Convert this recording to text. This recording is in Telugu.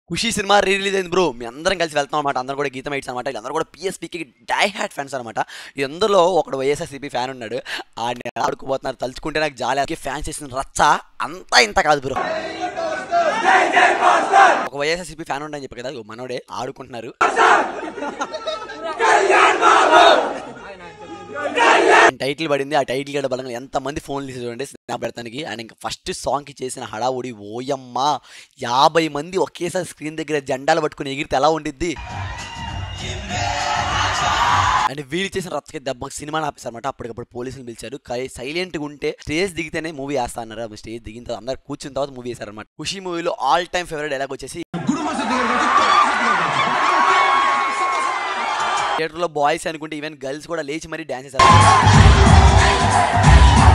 ఖుషి సినిమా రీ రిలీజ్ అయింది బ్రో మీ అందరం కలిసి వెళ్తాం అనమాట అందరూ కూడా గీతం ఎయిట్స్ అనమాట వీళ్ళందరూ కూడా పిఎస్పీకి డై హ్యాట్ ఫ్యాన్స్ అనమాట ఇందులో ఒకడు వైఎస్ఆర్సీపీ ఫ్యాన్ ఉన్నాడు ఆడిని ఆడుకుపోతున్నారు తలుచుకుంటే నాకు జాలి ఫ్యాన్స్ చేసిన రచ్చ అంతా ఇంత కాదు బ్రో ఒక వైఎస్ఆర్సీపీ ఫ్యాన్ ఉండని చెప్పి కదా ఇగో మనోడే ఆడుకుంటున్నారు టైటిల్ పడింది ఆ టైటిల్ గడ బలంగా ఎంత మంది ఫోన్లు తీసి చూడండి స్నాప్ పెడతానికి అండ్ ఇంకా ఫస్ట్ సాంగ్ కి చేసిన హడావుడి ఓయమ్మ యాభై మంది ఒకేసారి స్క్రీన్ దగ్గర జెండాలు పట్టుకుని ఎగిరితే ఎలా ఉండిద్ది అండ్ వీళ్ళు చేసిన రచ్చకి దెబ్బకి సినిమా ఆపేశారన్నమాట అప్పటికప్పుడు పోలీసులు పిలిచారు సైలెంట్గా ఉంటే స్టేజ్ దిగితేనే మూవీ వేస్తా అన్నారు స్టేజ్ దిగిన తర్వాత అందరు కూర్చున్న తర్వాత మూవీ వేశారన్నమాట ఖుషి మూవీలో ఆల్ టైమ్ ఫేవరెట్ డైలాగ్ వచ్చేసి థియేటర్లో బాయ్స్ అనుకుంటే ఈవెన్ గర్ల్స్ కూడా లేచి మరీ డాన్స్ చేశారు